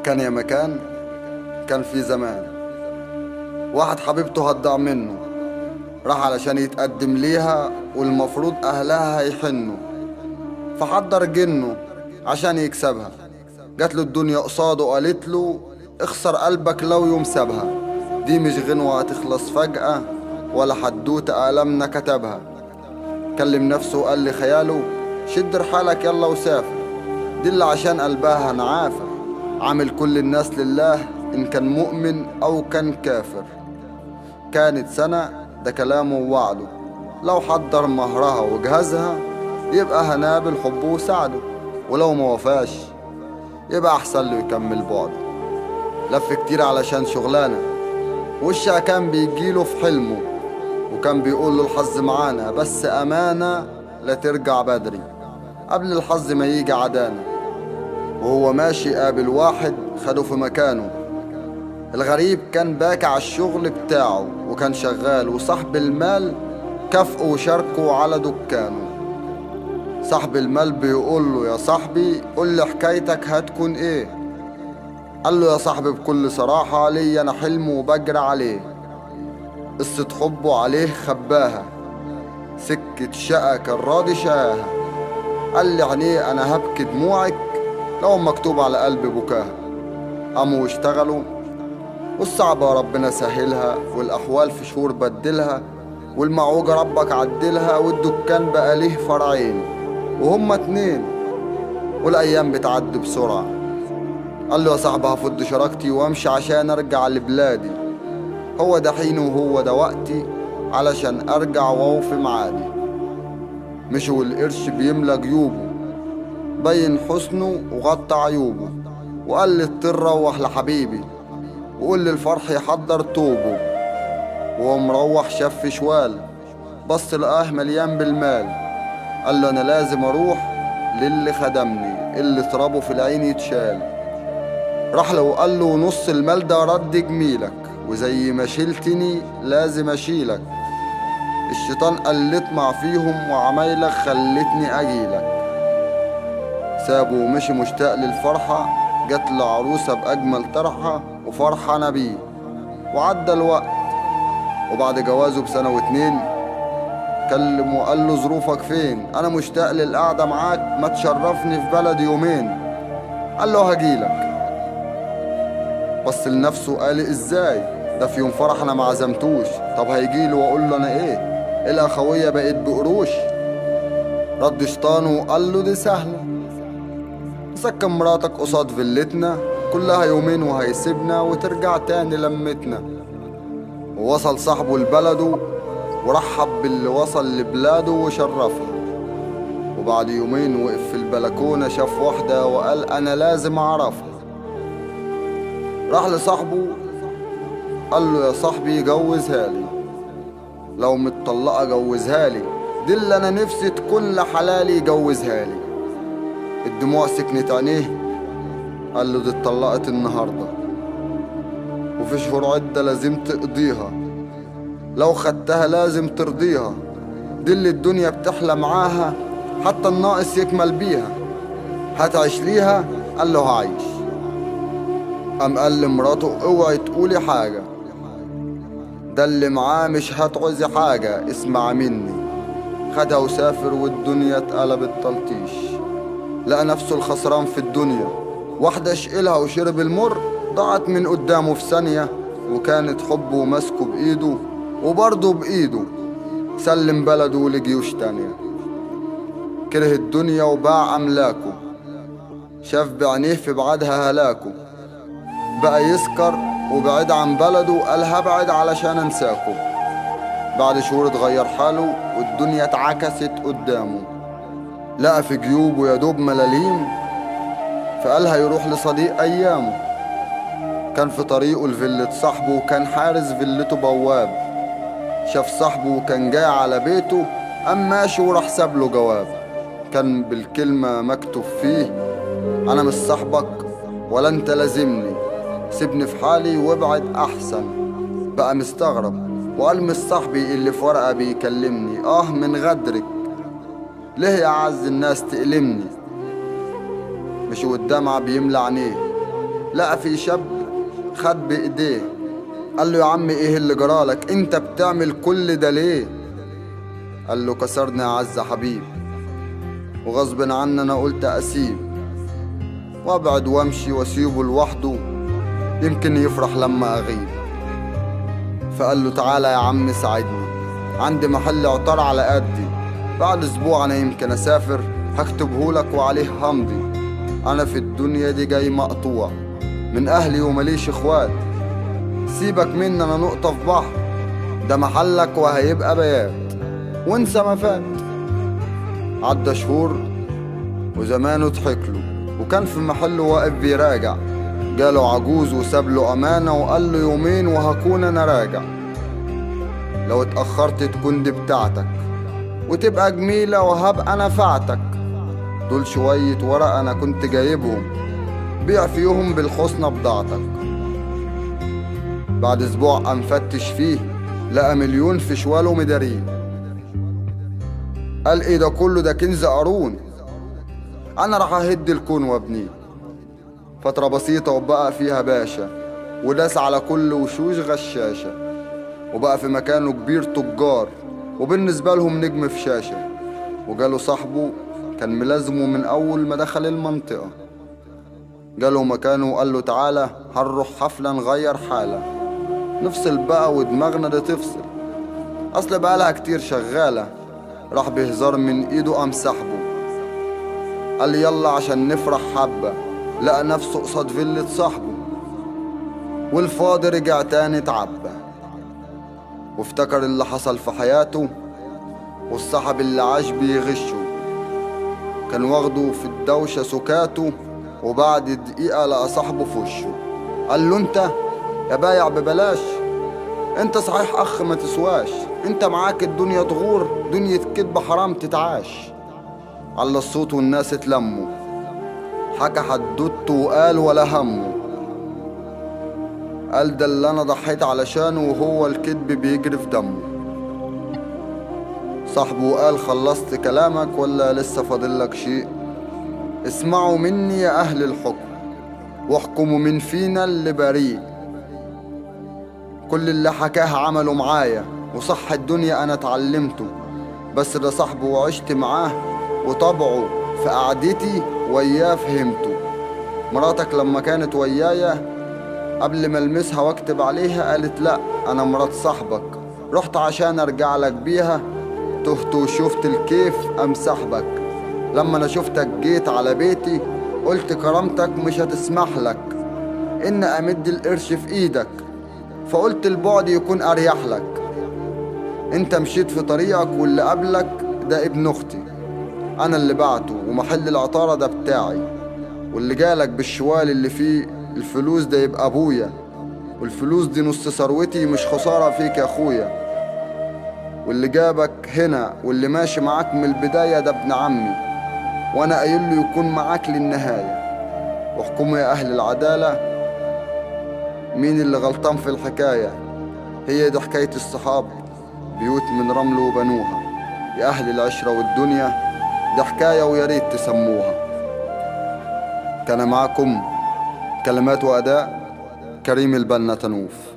كان يا مكان كان في زمان واحد حبيبته هتضيع منه راح علشان يتقدم ليها والمفروض أهلها هيحنوا فحضر جنه عشان يكسبها جات له الدنيا قصاده قالت له اخسر قلبك لو يوم سابها دي مش غنوة هتخلص فجأة ولا حدوتة ألمنا كتبها كلم نفسه وقال لي خياله شد رحالك يلا وسافر دي اللي عشان قلبها نعافر عامل كل الناس لله إن كان مؤمن أو كان كافر كانت سنة ده كلامه ووعده لو حضر مهرها وجهزها يبقى هنابل حبه وسعده ولو ما وفاش يبقى أحسن له يكمل بعده لف كتير علشان شغلانة وشها كان بيجيله في حلمه وكان بيقول له الحظ معانا بس أمانة لا ترجع بدري قبل الحظ ما يجي عدانا وهو ماشي قابل واحد خده في مكانه الغريب كان باكي على الشغل بتاعه وكان شغال وصاحب المال كافئه وشاركه على دكانه صاحب المال بيقول له يا صاحبي قول لي حكايتك هتكون ايه قال له يا صاحبي بكل صراحة لي انا حلم وبجري عليه قصة حبه عليه خباها سكة شقة كان راضي شقاها قال لي عينيه انا هبكي دموعك لو مكتوب على قلبي بكاها قاموا واشتغلوا والصعبة ربنا سهلها والأحوال في شهور بدلها والمعوجة ربك عدلها والدكان بقى ليه فرعين وهما اتنين والأيام بتعدي بسرعة قال له يا صاحبي هفض شراكتي وامشي عشان ارجع لبلادي هو ده حين وهو ده وقتي علشان ارجع واوفي معادي مش والقرش بيملى جيوبه بين حسنه وغطى عيوبه وقال لي اضطر روح لحبيبي وقول للفرح يحضر طوبه وهو مروح شاف شوال بص لقاه مليان بالمال قال له انا لازم اروح للي خدمني اللي ترابه في العين يتشال راح له وقال له نص المال ده رد جميلك وزي ما شلتني لازم اشيلك الشيطان قال اطمع فيهم وعمايلك خلتني اجيلك سابه ومشي مشتاق للفرحة جات له عروسة بأجمل طرحة وفرحانة بيه وعدى الوقت وبعد جوازه بسنة واتنين كلم وقال له ظروفك فين أنا مشتاق للقعدة معاك ما تشرفني في بلدي يومين قال له هجيلك بص لنفسه قال ازاي ده في يوم فرح انا ما عزمتوش طب هيجيله واقول له انا ايه الاخويه بقت بقروش رد شيطانه وقال له دي سهله سكن مراتك قصاد فيلتنا كلها يومين وهيسيبنا وترجع تاني لمتنا ووصل صاحبه لبلده ورحب باللي وصل لبلاده وشرفها وبعد يومين وقف في البلكونة شاف واحدة وقال أنا لازم أعرفها راح لصاحبه قال له يا صاحبي جوزها لي لو متطلقة جوزها لي دي اللي أنا نفسي تكون لحلالي جوزها لي الدموع سكنت عينيه قال له دي اتطلقت النهاردة وفي شهور عدة لازم تقضيها لو خدتها لازم ترضيها دي اللي الدنيا بتحلى معاها حتى الناقص يكمل بيها هتعيش ليها قال له هعيش قام قال لمراته اوعي تقولي حاجة ده اللي معاه مش هتعوزي حاجة اسمع مني خدها وسافر والدنيا اتقلبت تلطيش لقى نفسه الخسران في الدنيا واحدة شقلها وشرب المر ضاعت من قدامه في ثانية وكانت حبه ماسكه بإيده وبرضه بإيده سلم بلده لجيوش تانية كره الدنيا وباع أملاكه شاف بعينيه في بعدها هلاكه بقى يسكر وبعد عن بلده قال هبعد علشان انساكم بعد شهور اتغير حاله والدنيا اتعكست قدامه لقى في جيوبه يا دوب ملاليم فقال هيروح لصديق ايامه كان في طريقه لفيلة صاحبه وكان حارس فيلته بواب شاف صاحبه وكان جاي على بيته قام ماشي وراح ساب له جواب كان بالكلمة مكتوب فيه أنا مش صاحبك ولا أنت لازمني سيبني في حالي وابعد أحسن بقى مستغرب وقال مش صاحبي اللي في ورقة بيكلمني آه من غدرك ليه يا أعز الناس تألمني مش والدمعة بيملى عينيه لقى في شاب خد بايديه قال له يا عم ايه اللي جرالك انت بتعمل كل ده ليه قال له كسرني اعز حبيب وغصب عني انا قلت اسيب وابعد وامشي واسيبه لوحده يمكن يفرح لما اغيب فقال له تعالى يا عم ساعدني عندي محل عطار على قدي بعد اسبوع انا يمكن اسافر هكتبهولك وعليه همضي انا في الدنيا دي جاي مقطوع من اهلي ومليش اخوات سيبك مني انا نقطة في بحر ده محلك وهيبقى بيات وانسى ما فات عدى شهور وزمانه ضحك له وكان في محله واقف بيراجع جاله عجوز وساب له أمانة وقال له يومين وهكون أنا راجع لو اتأخرت تكون دي بتاعتك وتبقى جميلة وهبقى نفعتك دول شوية ورق أنا كنت جايبهم بيع فيهم بالحسنى بضاعتك بعد أسبوع قام فتش فيه لقى مليون في شواله مدارين قال ايه ده كله ده كنز قارون انا راح اهد الكون وابنيه فترة بسيطة وبقى فيها باشا وداس على كل وشوش غشاشة وبقى في مكانه كبير تجار وبالنسبة لهم نجم في شاشة وجاله صاحبه كان ملازمه من أول ما دخل المنطقة جاله مكانه وقال له تعالى هنروح حفلة نغير حالة نفصل بقى ودماغنا دي تفصل أصل بقالها كتير شغالة راح بهزار من ايده قام سحبه قال يلا عشان نفرح حبة لقى نفسه قصاد فيلة صاحبه والفاضي رجع تاني اتعبى وافتكر اللي حصل في حياته والصاحب اللي عاش بيغشه كان واخده في الدوشة سكاته وبعد دقيقة لقى صاحبه في وشه قال له انت يا بايع ببلاش انت صحيح اخ ما تسواش انت معاك الدنيا تغور دنيا كدب حرام تتعاش على الصوت والناس اتلموا حكى حدوته وقال ولا همه قال ده اللي انا ضحيت علشانه وهو الكذب بيجري في دمه صاحبه قال خلصت كلامك ولا لسه فاضلك شيء اسمعوا مني يا اهل الحكم واحكموا من فينا اللي بريء كل اللي حكاه عمله معايا وصح الدنيا انا اتعلمته بس ده صاحبه وعشت معاه وطبعه في قعدتي وياه فهمته مراتك لما كانت ويايا قبل ما المسها واكتب عليها قالت لا انا مرات صاحبك رحت عشان ارجع لك بيها تهت وشفت الكيف ام سحبك لما انا شفتك جيت على بيتي قلت كرامتك مش هتسمح لك ان امد القرش في ايدك فقلت البعد يكون اريح لك انت مشيت في طريقك واللي قبلك ده ابن اختي انا اللي بعته ومحل العطارة ده بتاعي واللي جالك بالشوال اللي فيه الفلوس ده يبقى ابويا والفلوس دي نص ثروتي مش خسارة فيك يا اخويا واللي جابك هنا واللي ماشي معاك من البداية ده ابن عمي وانا قايل له يكون معاك للنهاية واحكموا يا اهل العدالة مين اللي غلطان في الحكاية هي دي حكاية الصحاب بيوت من رمل وبنوها يا أهل العشرة والدنيا دي حكاية ويا ريت تسموها كان معكم كلمات وأداء كريم البنا تنوف